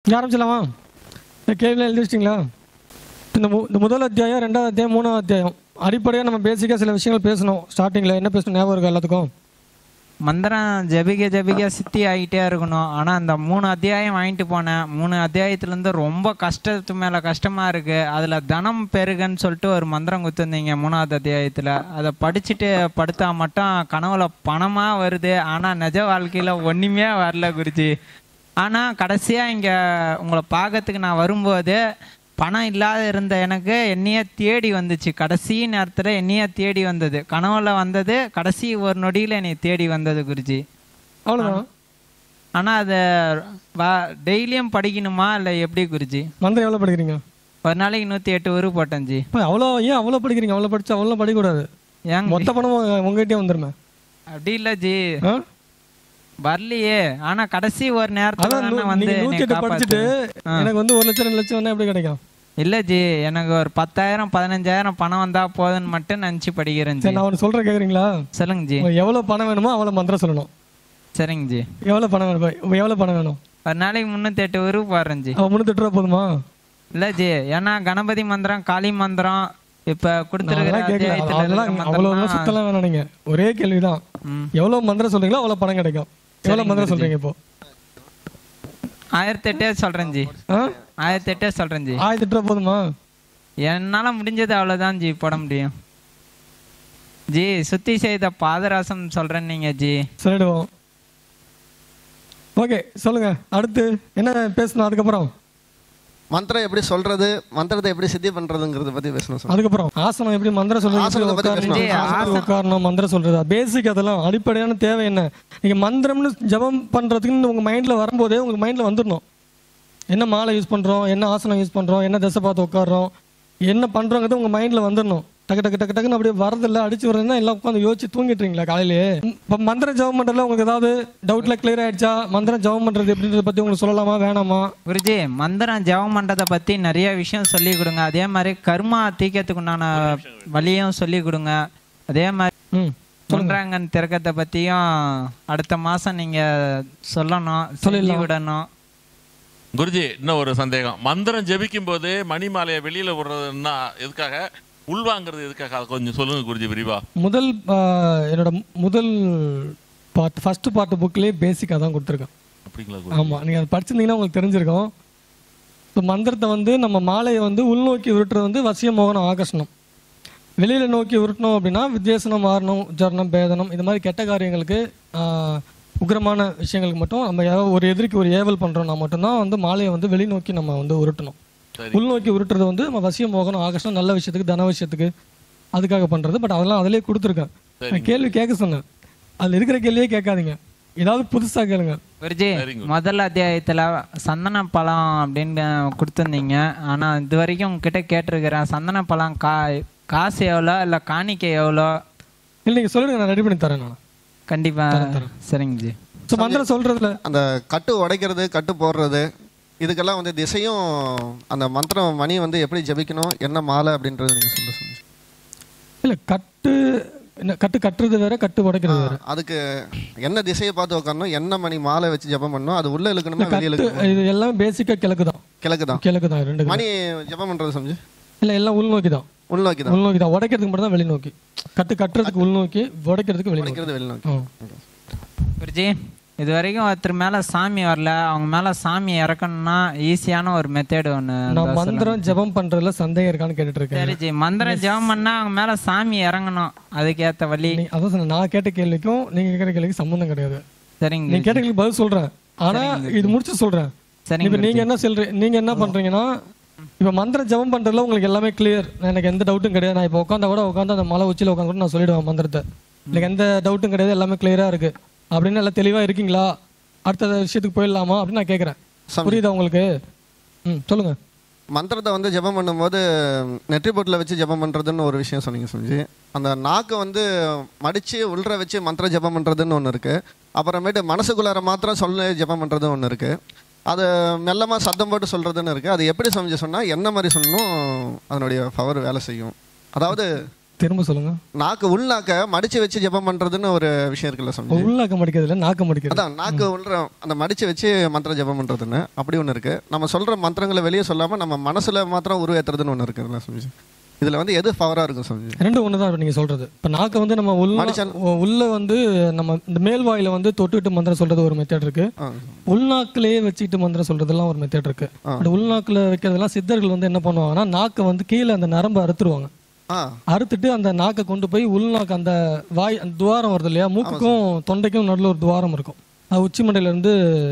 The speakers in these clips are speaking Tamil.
இங்கே ஆரம்பிச்சலாமா இந்த கேள்வியில் எழுதி வச்சிட்டிங்களா இந்த மு இந்த முதல் அத்தியாயம் ரெண்டாவது அத்தியாயம் மூணாவது அத்தியாயம் அடிப்படையாக நம்ம பேசிக்காக சில விஷயங்கள் பேசணும் ஸ்டார்டிங்கில் என்ன பேசணும் ஞாபகம் இருக்கா எல்லாத்துக்கும் மந்திரம் ஜபிக்க ஜபிக்க சித்தி ஆகிட்டே இருக்கணும் ஆனால் அந்த மூணு அத்தியாயம் வாங்கிட்டு போனேன் மூணு அத்தியாயத்துலேருந்து ரொம்ப கஷ்டத்து மேலே கஷ்டமாக இருக்குது அதில் தனம் பெருகன்னு சொல்லிட்டு ஒரு மந்திரம் கொடுத்துருந்தீங்க மூணாவது அத்தியாயத்தில் அதை படிச்சுட்டு படுத்தா மட்டும் கனவுல பணமாக வருது ஆனால் நிஜ வாழ்க்கையில் ஒன்றுமே வரல குருஜி ஆனால் கடைசியாக இங்கே உங்களை பார்க்கறதுக்கு நான் வரும்போது பணம் இல்லாத இருந்த எனக்கு என்னையே தேடி வந்துச்சு கடைசி நேரத்தில் என்னையே தேடி வந்தது கனவுல வந்தது கடைசி ஒரு நொடியில் என்னை தேடி வந்தது குருஜி அவ்வளோதான் ஆனால் அதை வா டெய்லியும் படிக்கணுமா இல்லை எப்படி குருஜி மந்திரம் எவ்வளோ படிக்கிறீங்க ஒரு நாளைக்கு நூற்றி எட்டு உரு போட்டேன் ஜி இப்போ அவ்வளோ ஏன் அவ்வளோ படிக்கிறீங்க அவ்வளோ படிச்சு அவ்வளோ படிக்கக்கூடாது ஏங்க மொத்த பணம் உங்க- உங்ககிட்டயே வந்துருமே அப்படி இல்லை ஜி ஆ வரலையே ஆனால் கடைசி ஒரு நேரத்தில் அதான் தானே நூ- வந்து நீங்க நூற்றி என்னை எட்டு படிச்சுட்டு காப்பாத்துது. எனக்கு வந்து ஒரு லட்சம் ரெண்டு லட்சம் வேணா எப்படி கிடைக்கும் இல்லை ஜி எனக்கு ஒரு பத்தாயிரம் பதினஞ்சாயிரம் பணம் வந்தால் போதுன்னு மட்டும் நினச்சி படிக்கிறேன் ஜி சரி நான் ஒன்று சொல்கிறேன் கேட்குறீங்களா சொல்லுங்க ஜி உங்களுக்கு எவ்வளோ பணம் வேணுமோ அவ்வளோ மந்திரம் சொல்லணும் சரிங்க ஜி எவ்வளோ பணம் வேணும் இப்போ எவ்வளோ பணம் வேணும் ஒரு நாளைக்கு முந்நூற்றி எட்டு உரு போடுறேன் ஜி அவன் முந்நூற்றி ரூபா போதுமா இல்லை ஜி ஏன்னா கணபதி மந்திரம் காளி மந்திரம் இப்போ கொடுத்துருக்கிற அதெல்லாம் கேட்கல அத்தியாயத்தில் அதெல்லாம் இருக்கிற அவ்வளோ மந்திரம்லாம் சுத்தலாம் வேணாம் நீங்கள் ஒரே கேள்வி தான் ம். எவ்வளோ மந்திரம் சொல்றீங்களோ அவ்வளோ பணம் கிடைக்கும் எவ்வளோ மந்திரம் சொல்றீங்க இப்போ ஆயிரத்தி எட்டே சொல்கிறேன் ஜி ஆ ஆயிரத்தி எட்டே சொல்கிறேன் ஜி ஆயிரத்தி எட்டு ரூபா போதுமா என்னால முடிஞ்சது அவ்வளவுதான் ஜி போட முடியும் ஜி சுத்தி செய்த பாதராசம் சொல்றேன் நீங்க ஜி சொல்லிடுவோம் ஓகே சொல்லுங்க அடுத்து என்ன பேசணும் அதுக்கப்புறம் மந்திரம் எப்படி சொல்றது மந்திரத்தை எப்படி சித்தி பண்றதுங்கிறத பத்தி பேசணும் சார் அதுக்கப்புறம் ஆசனம் எப்படி மந்திரம் சொல்றது எப்படி ஆசனத்தை பத்தி உட்காரணும், பேசணும். எப்படி உட்காரணும் மந்திரம் சொல்றது பேசிக் அதெல்லாம் அடிப்படையான தேவை என்ன நீங்க மந்திரம்னு ஜெபம் பண்றதுக்குன்னு உங்க மைண்ட்ல வரும்போதே உங்க மைண்ட்ல வந்துடணும் என்ன மாலை யூஸ் பண்றோம் என்ன ஆசனம் யூஸ் பண்றோம் என்ன திசை பார்த்து உட்காடுறோம் என்ன பண்றோங்கிறது உங்க மைண்ட்ல வந்துடணும் டக்கு டக்கு டக்கு டக்குன்னு அப்படியே வரதில்ல அடிச்சு வரதுன்னா எல்லாம் உட்காந்து யோசிச்சு தூங்கிட்டுறீங்களா காலையிலே இப்போ மந்திரம் ஜெபம் பண்றதுல உங்களுக்கு ஏதாவது டவுட்ல கிளியர் ஆயிடுச்சா மந்திரம் ஜெபம் பண்றது எப்படின்றத பத்தி உங்களுக்கு சொல்லலாமா வேணாமா குருஜி மந்திரம் ஜெபம் பண்றதை பத்தி நிறைய விஷயம் சொல்லி கொடுங்க அதே மாதிரி கர்மா தீக்கிறதுக்கு உண்டான வழியும் சொல்லி கொடுங்க அதே மாதிரி ம் சொல்றாங்கன்னு திறக்கத்தை பத்தியும் அடுத்த மாசம் நீங்க சொல்லணும் சொல்லி விடணும் குருஜி இன்னும் ஒரு சந்தேகம் மந்திரம் ஜெபிக்கும் போது மணிமாலையை வெளியில விடுறதுன்னா எதுக்காக உள்வாங்கிறது எதுக்காக அதை கொஞ்சம் சொல்லுங்க குருஜி விரிவா முதல் ஆஹ், என்னோட முதல் பார்ட் ஃபர்ஸ்ட் பார்ட் புக்லேயே பேசிக்காக தான் கொடுத்துருக்கேன் அப்படிங்களா ஆமாம் நீங்கள் அதை படிச்சிருந்தீங்கன்னா உங்களுக்கு தெரிஞ்சிருக்கும் இப்போ மந்திரத்தை வந்து நம்ம மாலையை வந்து உள்நோக்கி உருட்டுறது வந்து வசிய மோகனம் ஆகர்ஷணம் வெளியில் நோக்கி உருட்டணும் அப்படின்னா வித்தியாசனம் மாறணும் உச்சாரணம் பேதனம் இது மாதிரி கெட்ட காரியங்களுக்கு ஆஹ், உக்கிரமான விஷயங்களுக்கு மட்டும் நம்ம ஏதாவது ஒரு எதிரிக்கு ஒரு ஏவல் பண்ணுறோம்னா மட்டும்தான் வந்து மாலையை வந்து வெளிநோக்கி நம்ம வந்து உருட்டணும் சரி. உள்நோக்கி உருட்டுறது வந்து நம்ம வசிய மோகனம் ஆகர்ஷணம் நல்ல விஷயத்துக்கு தன விஷயத்துக்கு அதுக்காக பண்ணுறது பட் அதெல்லாம் அதிலே கொடுத்துருக்கேன் நான் கேள்வி கேட்க சொன்னேன் அதில் இருக்கிற கேள்வியே கேட்காதீங்க ஏதாவது புதுசாக கேளுங்க குருஜி Very good. முதல் அத்தியாயத்துல சந்தன பழம் அப்படின்னு கொடுத்துருந்தீங்க ஆனா இது வரைக்கும் உங்ககிட்ட கேட்டிருக்கிறேன் சந்தன பழம் கா காசு எவ்வளோ இல்லை காணிக்கை எவ்வளோ இல்லை நீங்கள் சொல்லிடுங்க நான் ரெடி பண்ணி தரேன் நான் கண்டிப்பா சரிங்க ஜி ஸோ மந்திரம் சொல்கிறதுல அந்த கட்டு உடைக்கிறது கட்டு போடுறது இதுக்கெல்லாம் வந்து திசையும் அந்த மந்திரம் மணி வந்து எப்படி ஜபிக்கணும் என்ன மாலை அப்படின்றது நீங்க சொல்ல சொல்லுங்க இல்லை கட்டு என்ன கட்டு கட்டுறது வேற கட்டு உடைக்கிறது வேற அதுக்கு என்ன திசையை பார்த்து உட்காரணும் என்ன மணி மாலை வச்சு ஜெபம் பண்ணணும் அது உள்ள இழுக்கணுமா வெளியே கட்டு இழுக்கணுமா இது எல்லாம் பேசிக்காக கிழக்கு தான் கிழக்கு தான் கிழக்கு தான் ரெண்டு மணி ஜெபம் பண்றது சமைச்சு இல்லை எல்லாம் உள்நோக்கி தான் உள்நோக்கி தான் உள்நோக்கி தான் உடைக்கிறதுக்கு மட்டும் தான் வெளிநோக்கி கட்டு கட்டுறதுக்கு உள்நோக்கி உடைக்கிறதுக்கு வெளிநோக்கி உடைக்கிறது வெளிநோக்கி ஆ. குருஜி இது வரைக்கும் ஒருத்தர் மேல சாமி வரல அவங்க மேல சாமி இறக்கணும்னா ஈஸியான ஒரு மெத்தேடு ஒன்று நான் மந்திரம் ஜெபம் பண்றதுல சந்தேகம் இருக்கான்னு கேட்டுட்டு இருக்கேன் சரி ஜி மந்திரம் ஜெபம் பண்ணா அவங்க மேல சாமி இறங்கணும் அதுக்கேத்த வழி நீ அதான் சொன்னேன் நான் கேட்ட கேள்விக்கும் நீங்க கேட்ட கேள்விக்கும் சம்மந்தம் கிடையாது சரிங்க நீங்க கேட்ட கேள்விக்கு பதில் சொல்றேன் ஆனா இது முடிச்சு சொல்றேன் சரிங்க இப்ப நீங்க என்ன சொல்றீங்க நீங்க என்ன பண்றீங்கன்னா இப்ப மந்திரம் ஜெபம் பண்றதுல உங்களுக்கு எல்லாமே கிளியர் எனக்கு எந்த டவுட்டும் கிடையாது நான் இப்போ உட்காந்தா கூட உட்காந்து அந்த மலை உச்சியில உட்காந்து கூட நான் சொல்லிடுவேன் மந்திரத்தை எனக்கு எந்த டவுட்டும் கிடையாது எல்லாமே கிளியரா இருக்கு அப்படின்னு எல்லாம் தெளிவா இருக்கீங்களா அடுத்த விஷயத்துக்கு போயிடலாமா அப்படின்னு நான் கேட்கறேன் புரியுதா உங்களுக்கு ம் சொல்லுங்க மந்திரத்தை வந்து ஜெபம் பண்ணும்போது நெற்றி பொட்டில் வச்சு ஜெபம் பண்ணுறதுன்னு ஒரு விஷயம் சொன்னீங்க சுமிஜி அந்த நாக்கை வந்து மடித்து உள்ற வச்சு மந்திர ஜெபம் பண்ணுறதுன்னு ஒன்று இருக்குது அப்புறமேட்டு மனசுக்குள்ளார மாத்திரம் சொல்ல ஜெபம் பண்ணுறது ஒன்று இருக்குது அது மெல்லமாக சத்தம் போட்டு சொல்கிறதுன்னு இருக்குது அது எப்படி சமைச்சு சொன்னால் என்ன மாதிரி சொல்லணும் அதனுடைய பவர் வேலை செய்யும் அதாவது திரும்ப சொல்லுங்க நாக்கு உள்நாக்க மடிச்சு வச்சு ஜெபம் பண்றதுன்னு ஒரு விஷயம் இருக்குல்ல சுவாமிஜி உள்நாக்க மடிக்கிறது இல்லை நாக்க மடிக்கிறது அதான் நாக்கு உள்ள அந்த மடிச்சு வச்சு மந்திரம் ஜெபம் பண்றதுன்னு அப்படி ஒன்று இருக்கு நம்ம சொல்ற மந்திரங்களை வெளியே சொல்லாம நம்ம மனசுல மாத்திரம் உருவேத்துறதுன்னு ஒன்று இருக்குல்ல சுவாமிஜி இதுல வந்து எது பவரா இருக்கும் சுவாமிஜி ரெண்டு ஒன்று தான் நீங்க சொல்றது இப்போ நாக்க வந்து நம்ம உள்ள மனுஷன். உள்ள வந்து நம்ம இந்த மேல் வாயில வந்து தொட்டுட்டு மந்திரம் சொல்றது ஒரு மெத்தட் இருக்கு ஆ, உள்நாக்கிலேயே வச்சுக்கிட்டு மந்திரம் சொல்றதெல்லாம் ஒரு மெத்தட் இருக்கு பட் உள்நாக்குல வைக்கிறதெல்லாம் சித்தர்கள் வந்து என்ன பண்ணுவாங்கன்னா நாக்கை வந்து கீழே அந்த நரம்பை அறுத்துருவாங்க ஆ அறுத்துட்டு அந்த நாக்கை கொண்டு போய் உள்நாக்கு அந்த வாய் அந்த துவாரம் வருது இல்லையா மூக்குக்கும் தொண்டைக்கும் நடுவில் ஒரு துவாரம் இருக்கும் அது உச்சி மண்டையில இருந்து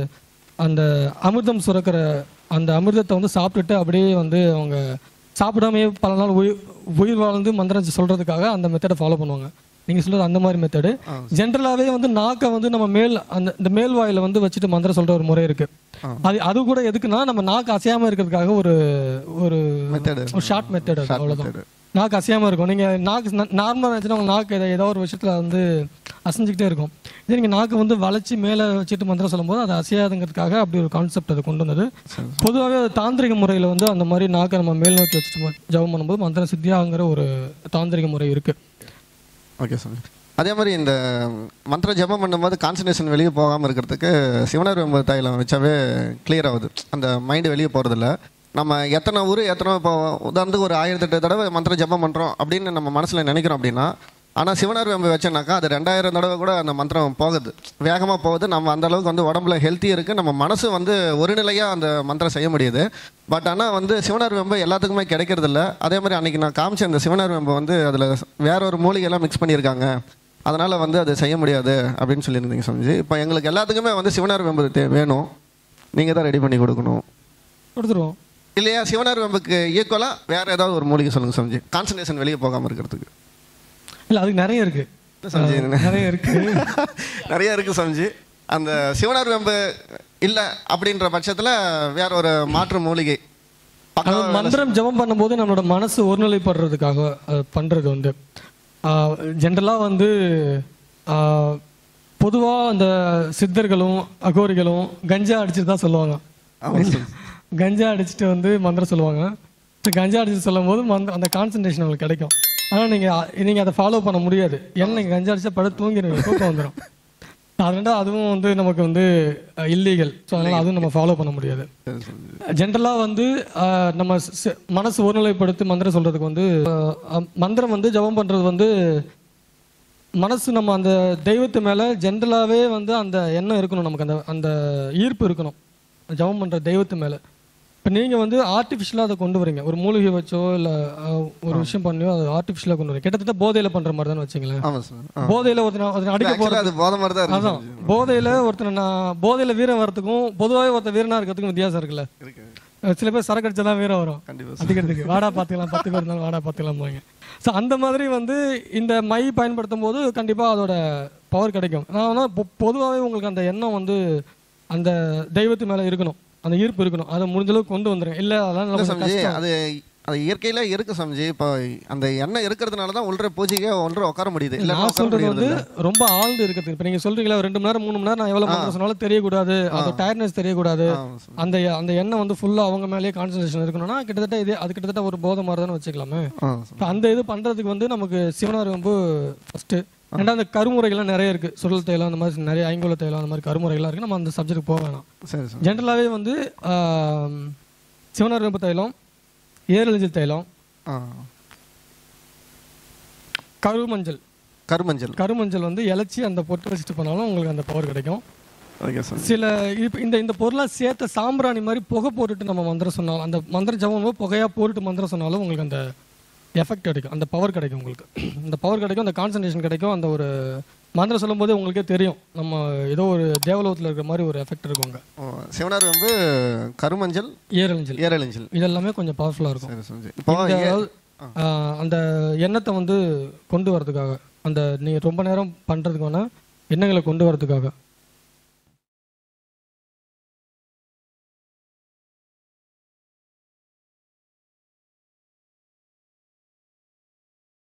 அந்த அமிர்தம் சுரக்கிற அந்த அமிர்தத்தை வந்து சாப்பிட்டுட்டு அப்படியே வந்து அவங்க சாப்பிடாமையே பல நாள் உயிர் உயிர் வாழ்ந்து மந்திரம் சொல்றதுக்காக அந்த மெத்தடை ஃபாலோ பண்ணுவாங்க நீங்க சொல்றது அந்த மாதிரி மெத்தடு ஜென்ரலாவே வந்து நாக்கை வந்து நம்ம மேல் அந்த இந்த மேல் வாயில வந்து வச்சுட்டு மந்திரம் சொல்ற ஒரு முறை இருக்கு அது அது கூட எதுக்குன்னா நம்ம நாக்கு அசையாம இருக்கிறதுக்காக ஒரு ஒரு Method. ஒரு ஷார்ட் மெத்தட் Short அவ்வளவுதான் method. நாக்கு அசையாம இருக்கும் நீங்க நாக்கு நார்மலாக இருந்துச்சுன்னா உங்க நாக்கு ஏதோ ஏதோ ஒரு விஷயத்துல வந்து அசைஞ்சுக்கிட்டே இருக்கும் இதே நீங்க நாக்கு வந்து வளைச்சு மேலே வச்சுட்டு மந்திரம் சொல்லும்போது அது அசையாதுங்கிறதுக்காக அப்படி ஒரு கான்செப்ட் அது கொண்டு வந்தது பொதுவாகவே அது தாந்திரிக முறையில் வந்து அந்த மாதிரி நாக்கை நம்ம மேல் நோக்கி வச்சுட்டு ம- ஜெபம் பண்ணும்போது மந்திரம் சித்தியாங்கிற ஒரு தாந்திரிக முறை இருக்கு ஓகே சாமி அதே மாதிரி இந்த மந்திர ஜெபம் பண்ணும்போது கான்சன்ட்ரேஷன் வெளியே போகாமல் இருக்கிறதுக்கு சிவனர் வெம்பு தைலம் வச்சாவே clear ஆகுது அந்த மைண்டு வெளியே போகிறதில்ல நம்ம எத்தனை ஊர் எத்தனை இப்போ உதாரணத்துக்கு ஒரு ஆயிரத்தெட்டு தடவை மந்திர ஜெபம் பண்ணுறோம் அப்படின்னு நம்ம மனசில் நினைக்கிறோம் அப்படின்னா ஆனால் சிவனர் வெம்பு வச்சோன்னாக்கா அது ரெண்டாயிரம் தடவை கூட அந்த மந்திரம் போகுது வேகமாக போகுது நம்ம அந்த அளவுக்கு வந்து உடம்புல ஹெல்த்தி இருக்குது நம்ம மனசு வந்து ஒரு நிலையாக அந்த மந்திரம் செய்ய முடியுது பட் ஆனால் வந்து சிவனர் வெம்பு எல்லாத்துக்குமே கிடைக்கிறதில்ல அதே மாதிரி அன்றைக்கி நான் காமிச்ச அந்த சிவனர் வெம்பு வந்து அதில் வேற ஒரு மூலிகையெல்லாம் மிக்ஸ் பண்ணியிருக்காங்க அதனால் வந்து அதை செய்ய முடியாது அப்படின்னு சொல்லியிருந்தீங்க சமைச்சு இப்போ எங்களுக்கு எல்லாத்துக்குமே வந்து சிவனார் வெம்பு தே- வேணும் நீங்கள் தான் ரெடி பண்ணி கொடுக்கணும் கொடுத்துருவோம் இல்லையா சிவனார் வெம்புக்கு ஈக்குவலாக வேறு ஏதாவது ஒரு மூலிகை சொல்லுங்கள் சமைச்சு கான்சன்ட்ரேஷன் வெளியே போகாமல் இருக்கிறதுக்கு இல்லை அதுக்கு நிறைய இருக்கு சமைச்சு நிறைய இருக்கு நிறைய இருக்குது சமைச்சு அந்த சிவனார் வெம்பு இல்லை அப்படின்ற பட்சத்தில் வேற ஒரு மாற்று மூலிகை அது பக்காவா மந்திரம் ஜெபம் பண்ணும்போது நம்மளோட மனசு ஒருநிலைப்படுறதுக்காக அது பண்றது வந்து ஜென்ரலாக வந்து பொதுவாக அந்த சித்தர்களும் அகோரிகளும் கஞ்சா அடிச்சுட்டு தான் சொல்லுவாங்க கஞ்சா அடிச்சுட்டு வந்து மந்திரம் சொல்லுவாங்க இந்த கஞ்சா அடிச்சு சொல்லும் போது மந்த அந்த கான்சன்ட்ரேஷன் உங்களுக்கு கிடைக்கும் ஆனால் நீங்கள் நீங்கள் அதை ஃபாலோ பண்ண முடியாது ஏன்னா நீங்கள் கஞ்சா அடிச்சா படுத்து தூங்கிடுவீங்க தூக்கம் வந்துடும் அது ரெண்டா அதுவும் வந்து நமக்கு வந்து இல்லீகல் ஸோ அதனால் அதுவும் நம்ம ஃபாலோ பண்ண முடியாது ஜென்ரலாக வந்து அஹ், நம்ம சி- மனசு ஒருநிலைப்படுத்தி மந்திரம் சொல்றதுக்கு வந்து அஹ், மந்திரம் வந்து ஜெபம் பண்றது வந்து மனசு நம்ம அந்த தெய்வத்து மேல ஜென்ரலாகவே வந்து அந்த எண்ணம் இருக்கணும் நமக்கு அந்த அந்த ஈர்ப்பு இருக்கணும் ஜெபம் பண்ற தெய்வத்து மேல இப்போ நீங்கள் வந்து ஆர்டிஃபிஷியலாக அதை கொண்டு வரீங்க ஒரு மூலிகை வச்சோ இல்லை ஒரு விஷயம் பண்ணியோ அதை ஆர்டிஃபிஷியலாக கொண்டு வரீங்க கிட்டத்தட்ட போதையில் பண்ணுற மாதிரி தான் வச்சுங்களேன் ஆமாம் சார் போதையில் ஒருத்தனை ஒருத்தனை அடிக்க போகிற ஆக்சுவலாக அது போத மாதிரி தான் அதான் இருக்கு போதையில ஒருத்தனை நான் போதையில வீரம் வரதுக்கும் பொதுவாகவே ஒருத்தன் வீரனா இருக்கிறதுக்கும் வித்தியாசம் இருக்குல்ல இருக்கு அஹ் சில பேர் சரக்கு அடிச்சா தான் வீரம் வரும் கண்டிப்பாக அடிக்கிறதுக்கு வாடா பார்த்துக்கலாம் பத்து பேர் இருந்தாலும் வாடா பார்த்துக்கலாம் போங்க ஸோ அந்த மாதிரி வந்து இந்த மை பயன்படுத்தும் போது கண்டிப்பாக அதோட பவர் கிடைக்கும் நான் வந்து பொதுவாகவே உங்களுக்கு அந்த எண்ணம் வந்து அந்த தெய்வத்து மேலே இருக்கணும் அந்த ஈர்ப்பு இருக்கணும் அதை முடிஞ்ச அளவுக்கு கொண்டு வந்துருங்க இல்லை அதெல்லாம் இல்லை நமக்கு சம்ஜி கஷ்டம் அது அது இயற்கையில இருக்கு சம்ஜி இப்போ அந்த எண்ணெய் இருக்கிறதுனால தான் உள்ள பூஜைக்கே ஒன்றரை உட்கார முடியுது இல்லைன்னா நான் உட்கார சொல்றது வந்து முடியறது ரொம்ப ஆழ்ந்து இருக்கிறது இப்போ நீங்க சொல்றீங்களா ஒரு ரெண்டு மணி நேரம் மூணு மணி நேரம் நான் எவ்வளவு மந்திரம் சொன்னாலும் தெரியக்கூடாது அந்த டயர்ட்னஸ் தெரியக்கூடாது அந்த அந்த எண்ணெய் வந்து ஃபுல்லா அவங்க மேலேயே கான்சன்ட்ரேஷன் இருக்கணும்னா கிட்டத்தட்ட இது அது கிட்டத்தட்ட ஒரு போதை மாதிரி தானே வச்சுக்கலாமே இப்ப அந்த இது பண்றதுக்கு வந்து நமக்கு சிவனார் ரொம்ப ஃபர்ஸ்ட் ரெண்டாவது அந்த கருமுறைகள்லாம் நிறைய இருக்கு சுருள் தைலம் அந்த மாதிரி நிறைய ஐங்குல தைலம் அந்த மாதிரி கருமுறைகள்லாம் இருக்கு நம்ம அந்த சப்ஜெக்ட் போக வேணாம் சரி சார் ஜென்ரலாகவே வந்து ஆம், சிவனார் வெம்பு தைலம் ஏரழிஞ்சல் தைலம் ஆ கருமஞ்சள் கருமஞ்சள் கருமஞ்சள் வந்து இலைச்சி அந்த பொட்டு வச்சுட்டு போனாலும் உங்களுக்கு அந்த பவர் கிடைக்கும் ஓகே சார் சில இப்போ இந்த இந்த பொருளாக சேர்த்த சாம்பிராணி மாதிரி புகை போட்டுட்டு நம்ம மந்திரம் சொன்னாலும் அந்த மந்திரம் ஜபம் போது புகையாக போட்டுட்டு மந்திரம் சொன்னாலும் உங்களுக்கு அந்த எஃபெக்ட் கிடைக்கும் அந்த பவர் கிடைக்கும் உங்களுக்கு அந்த பவர் கிடைக்கும் அந்த கான்சன்ட்ரேஷன் கிடைக்கும் அந்த ஒரு மந்திரம் சொல்லும்போது உங்களுக்கே தெரியும் நம்ம ஏதோ ஒரு தேவலோகத்தில் இருக்கிற மாதிரி ஒரு எஃபெக்ட் இருக்கும் அங்கே ஓ, சிவனார் வந்து கருமஞ்சள் ஏரழிஞ்சல் ஏரழிஞ்சல் இதெல்லாமே கொஞ்சம் பவர்ஃபுல்லாக இருக்கும் சரி சரி இப்போ இந்த ஏ- அதாவது, ஆஹ், அந்த எண்ணத்தை வந்து கொண்டு வரதுக்காக அந்த நீங்கள் ரொம்ப நேரம் பண்ணுறதுக்கான எண்ணங்களை கொண்டு வரதுக்காக